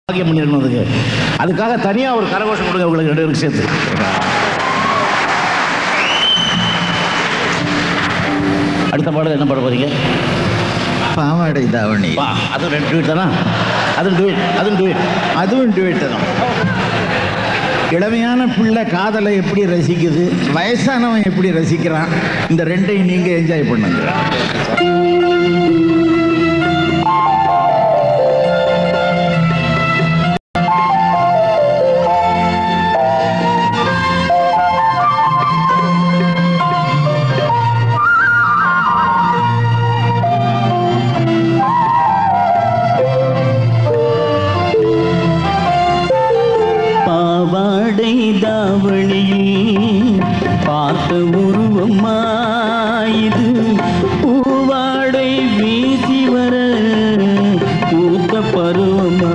பாக்கியம் பண்ணியிருக்கணும் அதுக்கு அதுக்காக தனியாக ஒரு கரகோஷம் கொடுங்க உங்களுக்கு ரெண்டு பேருக்கு சேர்த்து அடுத்த பாடல் என்ன பாட போறீங்க பாவாடை தாவணி வா அதுவும் ரெண்டு டுவீட் தானா அதுவும் டுவீட் அதுவும் டுவீட் அதுவும் டுவேட்டு தான் இளமையான பிள்ளை காதலை எப்படி ரசிக்குது வயசானவன் எப்படி ரசிக்கிறான் இந்த ரெண்டையும் நீங்க என்ஜாய் பண்ணுங்க பாவாடை தாவணியில் பார்த்த உருவம்மா இது பூவாடை வீசி வர பூத்த பருவமா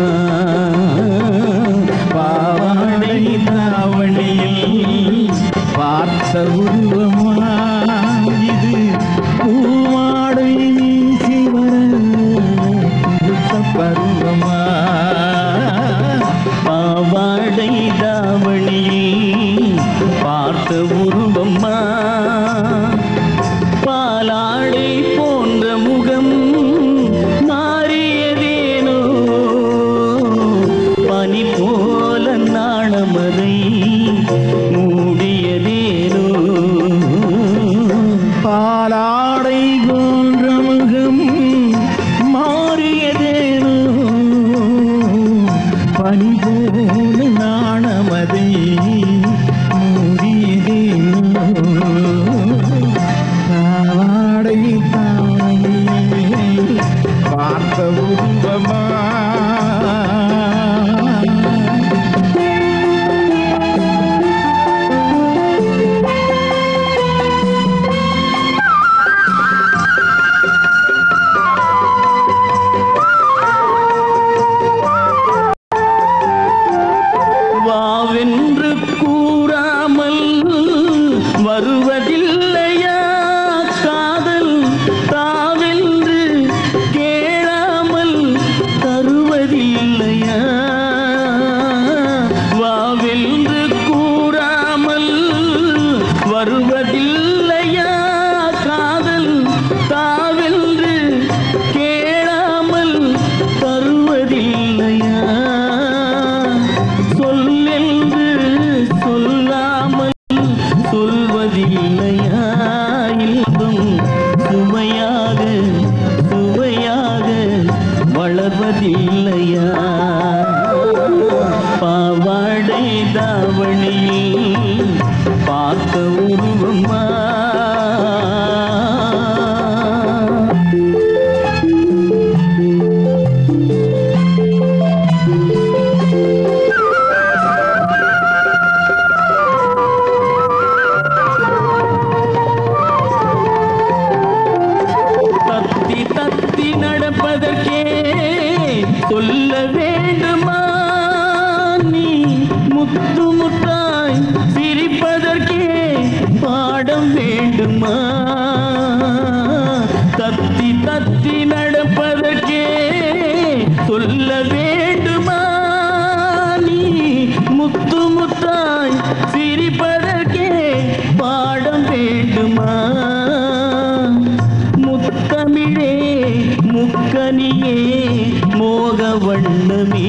பாவாடை தாவணியில் பார்த்த உருவமா இது பூவாடை வீசி வர புத்த பருவமா பாவாடை தாவணியில் பார்த்த உருவம்மா பாலாடை போன்ற முகம் மாறியதேனோ பனி போல நாணமதை மூடியதேனோ பாலாடை போன்ற முகம் மாறியதேனோ பனி போல நாணமதை மூடியதேனோ பாவாடை தாவணியை பார்த்த உருவமா வாவென்று கூறாமல் வருவதில்லையா காதல் தாவென்று கேளாமல் தருவதில்லையா வாவென்று கூறாமல் வருவதில்லையா காதல் தாவென்று கேளாமல் தருவதில்லையா சொல்லென்று சொல்லாமல் சொல்வதில்லையா இன்பம் சுவையாக சுவையாக வளர்வதில்லையா பாவாடை தாவணியில் பார்த்த உருவமா தத்தி தத்தி நடப்பதற்கே சொல்ல வேண்டுமா நீ முத்து முத்தாய் சிரிப்பதற்கே பாடம் வேண்டுமா தத்தி தத்தி நடப்பதற்கே சொல்ல வேண்டுமா நீ முத்து முத்தாய் சிரிப்பதற்கே பாடம் வேண்டுமா முத்தமிழே முக்கனியே மோக வண்ணமே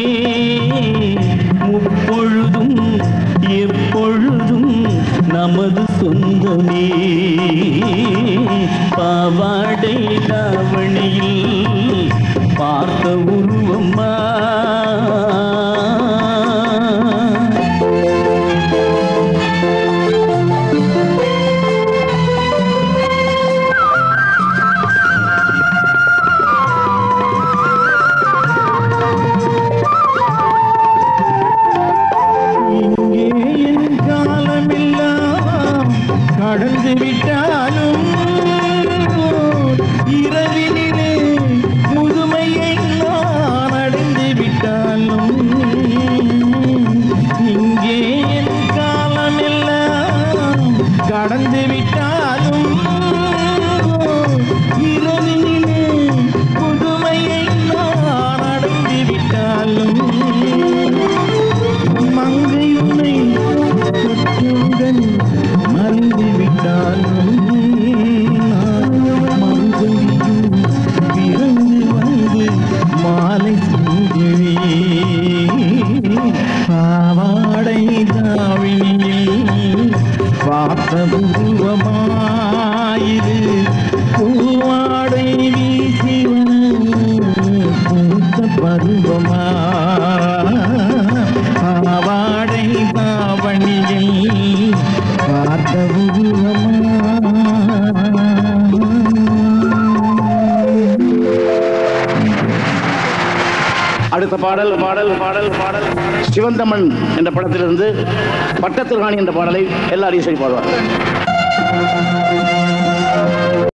முப்பொழுதும் எப்பொழுதும் நமது சொந்தமே பாவாடை தாவணியில் பார்த்த உருவம்மா இங்கே என் காலமெல்லாம் கடந்து விட்டாலும் இரவினிலே முதுமையை நான் அடைந்து அடுத்த பாடல் பாடல் பாடல் பாடல் சிவந்தமன் என்ற படத்திலிருந்து பட்டத்திற்காணி என்ற பாடலை எல்லாரும் இசை பாடுவார்